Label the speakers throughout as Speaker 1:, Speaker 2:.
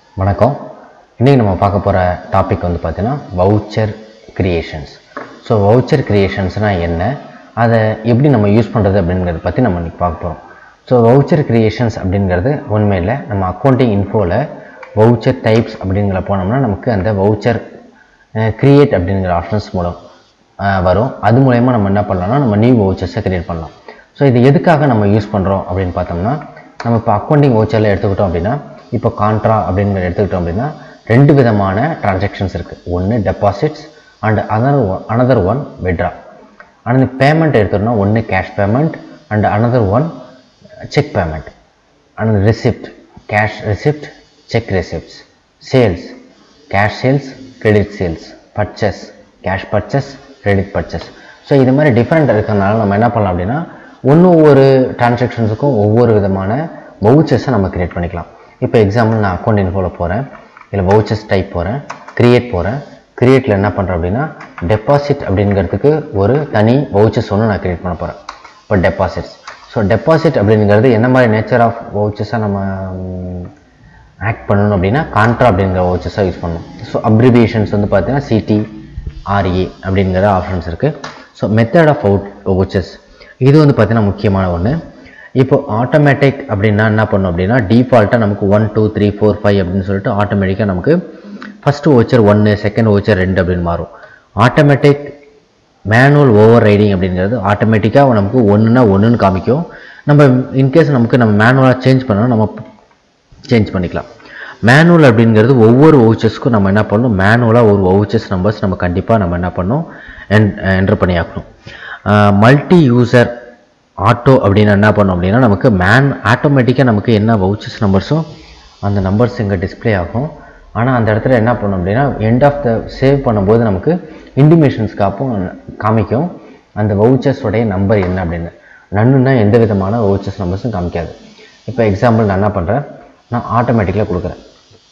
Speaker 1: வணக்கம் இன்றைக்கி நம்ம பார்க்க போகிற டாபிக் வந்து பார்த்தீங்கன்னா வவுச்சர் கிரியேஷன்ஸ் ஸோ வவுச்சர் கிரியேஷன்ஸ்னால் என்ன அதை எப்படி நம்ம யூஸ் பண்ணுறது அப்படிங்கிறத பற்றி நம்ம இன்றைக்கி பார்க்க போகிறோம் ஸோ வவுச்சர் கிரியேஷன்ஸ் அப்படிங்கிறது உண்மையில் நம்ம அக்கௌண்டிங் இன்ஃபோவில் வவுச்சர் டைப்ஸ் அப்படிங்கிற போனோம்னா நமக்கு அந்த வவுச்சர் கிரியேட் அப்படிங்கிற ஆப்ஷன்ஸ் மூலம் அஹ், வரும் அது மூலயமா நம்ம என்ன பண்ணலாம்னா நம்ம நியூ வவுச்சர்ஸை கிரியேட் பண்ணலாம் ஸோ இது எதுக்காக நம்ம யூஸ் பண்ணுறோம் அப்படின்னு பார்த்தோம்னா நம்ம இப்போ அக்கௌண்டிங் வவுச்சரில் எடுத்துக்கிட்டோம் அப்படின்னா இப்போ கான்ட்ரா அப்படிங்கிற எடுத்துக்கிட்டோம் அப்படின்னா ரெண்டு விதமான டிரான்சாக்ஷன்ஸ் இருக்குது ஒன்று deposits and other one another one withdraw and payment எடுத்தோம்னா ஒன்று cash payment and another one cheque payment and receipt cash receipt cheque receipts sales cash sales credit sales purchase cash purchase credit purchase so இது மாதிரி different இருக்கிறதுனால நம்ம என்ன பண்ணலாம் அப்படின்னா ஒன்று ஒவ்வொரு டிரான்சாக்ஷன்ஸுக்கும் ஒவ்வொரு விதமான வவுச்சர்ஸை நம்ம கிரியேட் பண்ணிக்கலாம் இப்போ எக்ஸாம்பிள் நான் அக்கௌண்ட் இன்ஃபோவில் போகிறேன் இல்லை வவுச்சர்ஸ் டைப் போகிறேன் கிரியேட் போகிறேன் கிரியேட்டில் என்ன பண்ணுறேன் அப்படின்னா டெபாசிட் அப்படிங்கிறதுக்கு ஒரு தனி வவுச்சர்ஸ் ஒன்று நான் கிரியேட் பண்ண போகிறேன் இப்போ டெபாசிட்ஸ் ஸோ டெபாசிட் அப்படிங்கிறது என்ன மாதிரி நேச்சர் ஆஃப் வவுச்சர்ஸாக நம்ம ஆக்ட் பண்ணணும் அப்படின்னா கான்ட்ரா அப்படிங்கிற வவுச்சர்ஸாக யூஸ் பண்ணணும் ஸோ அப்ரிவியேஷன்ஸ் வந்து பார்த்தீங்கன்னா சிடி ஆர்ஏ அப்படிங்கிற ஆப்ஷன்ஸ் இருக்குது so method of out vouchers இது வந்து பார்த்தீங்கன்னா முக்கியமான ஒன்று இப்போ ஆட்டோமேட்டிக் அப்படின்னா என்ன பண்ணும் அப்படின்னா டிஃபால்ட்டாக நமக்கு one two three four five அப்படின்னு சொல்லிட்டு ஆட்டோமேட்டிக்காக நமக்கு ஃபஸ்ட்டு ஓச்சர் ஒன்று செகண்ட் ஓச்சர் ரெண்டு அப்படின்னு மாறும் ஆட்டோமேட்டிக் மேனுவல் ஓவர் ரைடிங் அப்படிங்கிறது ஆட்டோமேட்டிக்காக நமக்கு ஒன்றுனா ஒன்றுன்னு காமிக்கும் நம்ம இன்கேஸ் நமக்கு நம்ம மேனுவலாக சேஞ்ச் பண்ணணும் நம்ம சேஞ்ச் பண்ணிக்கலாம் மேனுவல் அப்படிங்கிறது ஒவ்வொரு வவுச்சர்ஸ்க்கும் நம்ம என்ன பண்ணணும் மேனுவலாக ஒரு வவுச்சர்ஸ் நம்பர்ஸ் நம்ம கண்டிப்பாக நம்ம என்ன பண்ணணும் என்டர் பண்ணி ஆக்கணும் மல்டி யூசர் ஆட்டோ அப்படின்னு என்ன பண்ணோம் அப்படின்னா நமக்கு மேன் ஆட்டோமேட்டிக்காக நமக்கு என்ன வவுச்சர்ஸ் நம்பர்ஸோ அந்த நம்பர்ஸ் இங்கே டிஸ்ப்ளே ஆகும் ஆனால் அந்த இடத்துல என்ன பண்ணோம் அப்படின்னா எண்ட் ஆஃப் த சேவ் பண்ணும்போது நமக்கு இன்டிமேஷன்ஸ் காப்பும் காமிக்கும் அந்த வவுச்சர்ஸோடைய நம்பர் என்ன அப்படின்னு நன்னுன்னா எந்த விதமான வவுச்சர்ஸ் நம்பர்ஸும் காமிக்காது இப்போ எக்ஸாம்பிள் நான் என்ன பண்ணுறேன் நான் ஆட்டோமேட்டிக்காக கொடுக்குறேன்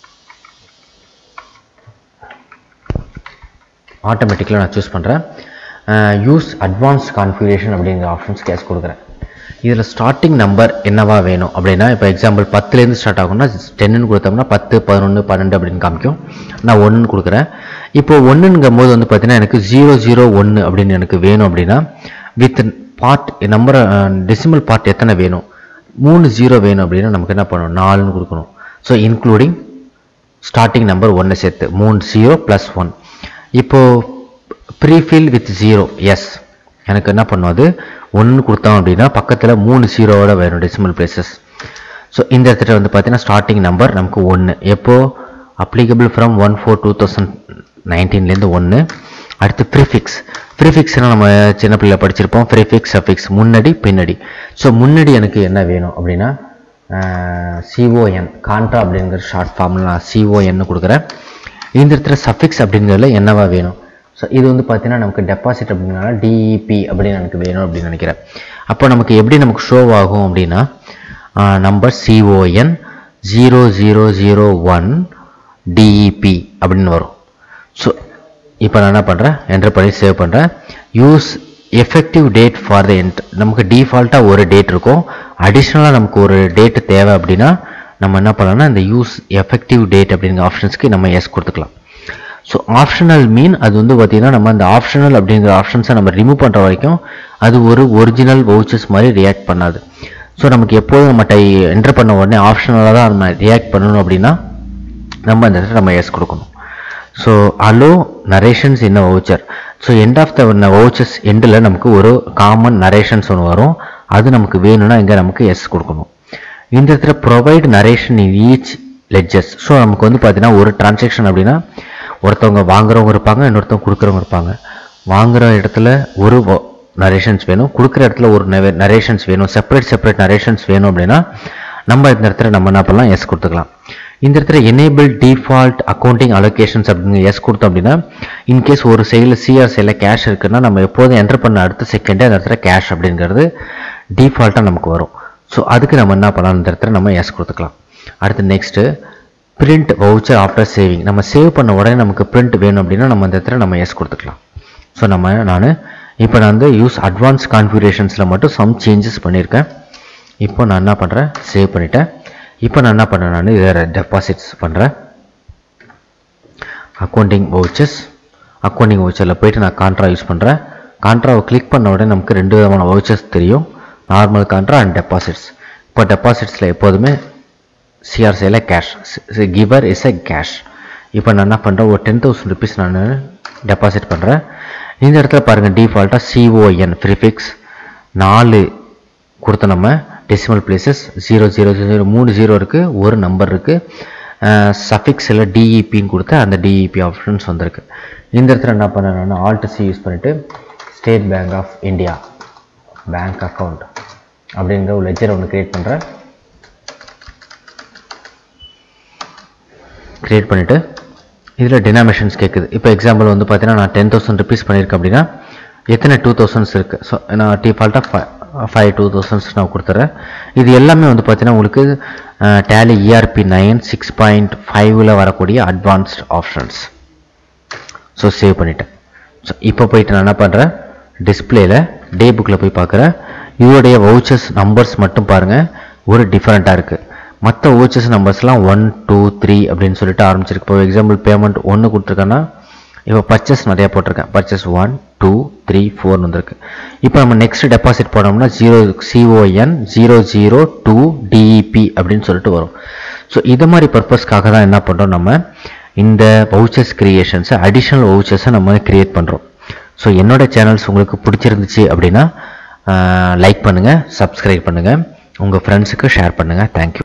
Speaker 1: ஆட்டோமேட்டிக்கில் நான் சூஸ் பண்ணுறேன் யூஸ் அட்வான்ஸ் கான்ஃபிகரேஷன் அப்படிங்கிற ஆப்ஷன்ஸ் கேஸ் கொடுக்குறேன் இதில் ஸ்டார்டிங் நம்பர் என்னவா வேணும் அப்படின்னா இப்போ எக்ஸாம்பிள் பத்துலேருந்து ஸ்டார்ட் ஆகும்னா டென்னு கொடுத்தோம்னா பத்து பதினொன்று பன்னெண்டு அப்படின்னு காமிக்கும் நான் ஒன்றுன்னு கொடுக்குறேன் இப்போ ஒன்றுங்கும் போது வந்து பார்த்தீங்கன்னா எனக்கு ஜீரோ ஜீரோ ஒன்று அப்படின்னு எனக்கு வேணும் அப்படின்னா with part number decimal part எத்தனை வேணும் மூணு ஜீரோ வேணும் அப்படின்னா நமக்கு என்ன பண்ணணும் நாலுன்னு கொடுக்கணும் ஸோ இன்க்ளூடிங் ஸ்டார்டிங் நம்பர் ஒன்று சேர்த்து மூணு ஜீரோ ப்ளஸ் ஒன் இப்போது ப்ரீஃபில் வித் ஜீரோ எஸ் எனக்கு என்ன பண்ணும் அது ஒன்று கொடுத்தோம் அப்படின்னா பக்கத்தில் மூணு ஜீரோவோட வேணும் டெசிமல் பிளேசஸ் ஸோ இந்த இடத்துல வந்து பார்த்தீங்கன்னா ஸ்டார்டிங் நம்பர் நமக்கு ஒன்று எப்போ applicable from one four two thousand நைன்டீன்லேருந்து ஒன்று அடுத்து ப்ரிஃபிக்ஸ் ப்ரிஃபிக்ஸ்னால் நம்ம சின்ன பிள்ளைல படிச்சிருப்போம் ப்ரிஃபிக்ஸ் சஃபிக்ஸ் முன்னாடி பின்னாடி ஸோ முன்னாடி எனக்கு என்ன வேணும் அப்படின்னா சிஓஎன் கான்ட்ரா அப்படிங்கிற ஷார்ட் ஃபார்மில் நான் சிஓஎன்னு கொடுக்குறேன் இந்த இடத்துல சஃபிக்ஸ் அப்படிங்கிறதுல என்னவா வேணும் ஸோ இது வந்து பார்த்தீங்கன்னா நமக்கு டெபாசிட் அப்படிங்கிறனால டிஇபி அப்படின்னு எனக்கு வேணும் அப்படின்னு நினைக்கிறேன் அப்போ நமக்கு எப்படி நமக்கு ஷோ ஆகும் அப்படின்னா number C O N zero zero zero one D E P அப்படின்னு வரும் ஸோ இப்போ நான் என்ன பண்ணுறேன் என்டர் பண்ணி சேவ் பண்ணுறேன் use effective date for the end நமக்கு டிஃபால்ட்டாக ஒரு டேட் இருக்கும் அடிஷ்னலாக நமக்கு ஒரு டேட் தேவை அப்படின்னா நம்ம என்ன பண்ணலாம்னா இந்த யூஸ் எஃபெக்டிவ் டேட் அப்படிங்கிற ஆப்ஷன்ஸ்க்கு நம்ம எஸ் கொடுத்துக்கலாம் ஸோ ஆப்ஷனல் மீன் அது வந்து பார்த்திங்கன்னா நம்ம அந்த ஆப்ஷனல் அப்படிங்கிற ஆப்ஷன்ஸை நம்ம ரிமூவ் பண்ணுற வரைக்கும் அது ஒரு ஒரிஜினல் வவுச்சர்ஸ் மாதிரி ரியாக்ட் பண்ணாது ஸோ நமக்கு எப்போதும் நம்ம டை என்டர் பண்ண உடனே ஆப்ஷனலாக தான் நம்ம ரியாக்ட் பண்ணணும் அப்படின்னா நம்ம அந்த இடத்துல நம்ம எஸ் கொடுக்கணும் so allow narrations in voucher so end of the vouchers எண்டில் நமக்கு ஒரு காமன் நரேஷன்ஸ் ஒன்று வரும் அது நமக்கு வேணும்னா இங்கே நமக்கு எஸ் கொடுக்கணும் இந்த இடத்துல provide narration in each ledgers so நமக்கு வந்து பார்த்தீங்கன்னா ஒரு டிரான்சாக்ஷன் அப்படின்னா ஒருத்தவங்க வாங்குறவங்க இருப்பாங்க இன்னொருத்தவங்க கொடுக்குறவங்க இருப்பாங்க வாங்குற இடத்துல ஒரு நரேஷன்ஸ் வேணும் கொடுக்குற இடத்துல ஒரு நரேஷன்ஸ் வேணும் செப்பரேட் செப்பரேட் நரேஷன்ஸ் வேணும் அப்படின்னா நம்ம இந்த இடத்துல நம்ம என்ன பண்ணலாம் எஸ் கொடுத்துக்கலாம் இந்த இடத்துல எனேபிள் டிஃபால்ட் அக்கௌண்டிங் அலோகேஷன்ஸ் அப்படின்னு எஸ் கொடுத்தோம் அப்படின்னா இன்கேஸ் ஒரு செயலில் சிஆர் செயலில் கேஷ் இருக்குன்னா நம்ம எப்போதும் என்டர் பண்ண அடுத்த செகண்டே அந்த இடத்துல கேஷ் அப்படிங்கிறது டிஃபால்ட்டாக நமக்கு வரும் ஸோ அதுக்கு நம்ம என்ன பண்ணலாம் இந்த இடத்துல நம்ம எஸ் கொடுத்துக்கலாம் அடுத்து next print voucher after saving நம்ம சேவ் பண்ண உடனே நமக்கு பிரிண்ட் வேணும் அப்படின்னா நம்ம இந்த இடத்துல நம்ம எஸ் கொடுத்துக்கலாம் ஸோ நம்ம நான் இப்போ நான் வந்து யூஸ் அட்வான்ஸ் கான்ஃபிகரேஷன்ஸில் மட்டும் சம் சேஞ்சஸ் பண்ணியிருக்கேன் இப்போ நான் என்ன பண்ணுறேன் சேவ் பண்ணிட்டேன் இப்போ நான் என்ன பண்ணுறேன் நான் இதை டெபாசிட்ஸ் பண்ணுறேன் அக்கௌண்டிங் வவுச்சர்ஸ் அக்கௌண்டிங் வவுச்சரில் போயிட்டு நான் கான்ட்ரா யூஸ் பண்ணுறேன் கான்ட்ராவை கிளிக் பண்ண உடனே நமக்கு ரெண்டு விதமான வவுச்சர்ஸ் தெரியும் நார்மல் கான்ட்ரா அண்ட் டெபாசிட்ஸ் இப்போ டெபாசிட்ஸில் எப்போதுமே சிஆர்சியில் cash giver is a cash இப்போ நான் என்ன பண்ணுறேன் ஒரு டென் தௌசண்ட் ருபீஸ் நான் டெபாசிட் பண்ணுறேன் இந்த இடத்துல பாருங்கள் டிஃபால்ட்டாக சிஓஎன் ப்ரிஃபிக்ஸ் நாலு கொடுத்த நம்ம decimal places zero zero zero மூணு ஜீரோ இருக்குது ஒரு நம்பர் இருக்குது சஃபிக்ஸில் டிஇபின்னு கொடுத்து அந்த டிஇபி ஆப்ஷன்ஸ் வந்திருக்கு இந்த இடத்துல என்ன பண்ணேன் நான் ஆல்ட் சி யூஸ் பண்ணிவிட்டு State Bank of India bank account அப்படிங்கிற ஒரு லெஜர் ஒன்று க்ரியேட் பண்ணுறேன் க்ரியேட் பண்ணிவிட்டு இதில் டினாமினேஷன்ஸ் கேட்குது இப்போ எக்ஸாம்பிள் வந்து பார்த்தீங்கன்னா நான் டென் தௌசண்ட் ருபீஸ் பண்ணியிருக்கேன் அப்படின்னா எத்தனை டூ தௌசண்ட்ஸ் இருக்குது ஸோ நான் டிஃபால்ட்டாக ஃபை ஃபைவ் டூ தௌசண்ட்ஸ் நான் கொடுத்துட்றேன் இது எல்லாமே வந்து பார்த்தீங்கன்னா உங்களுக்கு Tally E R P nine six point ஃபைவ்ல வரக்கூடிய அட்வான்ஸ்ட் ஆப்ஷன்ஸ் ஸோ சேவ் பண்ணிட்டேன் ஸோ இப்போ போயிட்டு நான் என்ன பண்ணுறேன் டிஸ்பிளேல டே புக்கில் போய் பார்க்குறேன் இதோடைய வவுச்சர்ஸ் நம்பர்ஸ் மட்டும் பாருங்கள் ஒரு டிஃப்ரெண்ட்டாக இருக்குது மற்ற வவுச்சர்ஸ் நம்பர்ஸ்லாம் ஒன் டூ த்ரீ அப்படின்னு சொல்லிட்டு ஆரம்பிச்சிருக்கு இப்போ எக்ஸாம்பிள் பேமெண்ட் ஒன்று கொடுத்துருக்கேன்னா இப்போ பர்ச்சேஸ் நிறையா போட்டிருக்கேன் பர்ச்சேஸ் ஒன் டூ த்ரீ ஃபோர்னு வந்திருக்கு இப்போ நம்ம நெக்ஸ்ட் டெபாசிட் போனோம்னா zero C O N zero zero two D E P அப்படின்னு சொல்லிட்டு வரும் ஸோ இது மாதிரி பர்பஸ்க்காக தான் என்ன பண்ணுறோம் நம்ம இந்த வவுச்சர்ஸ் கிரியேஷன்ஸை அடிஷ்னல் வவுச்சர்ஸை நம்ம கிரியேட் பண்ணுறோம் ஸோ என்னோட சேனல்ஸ் உங்களுக்கு பிடிச்சிருந்துச்சு அப்படின்னா லைக் பண்ணுங்கள் சப்ஸ்கிரைப் பண்ணுங்கள் உங்கள் ஃப்ரெண்ட்ஸுக்கு ஷேர் பண்ணுங்கள் தேங்க்யூ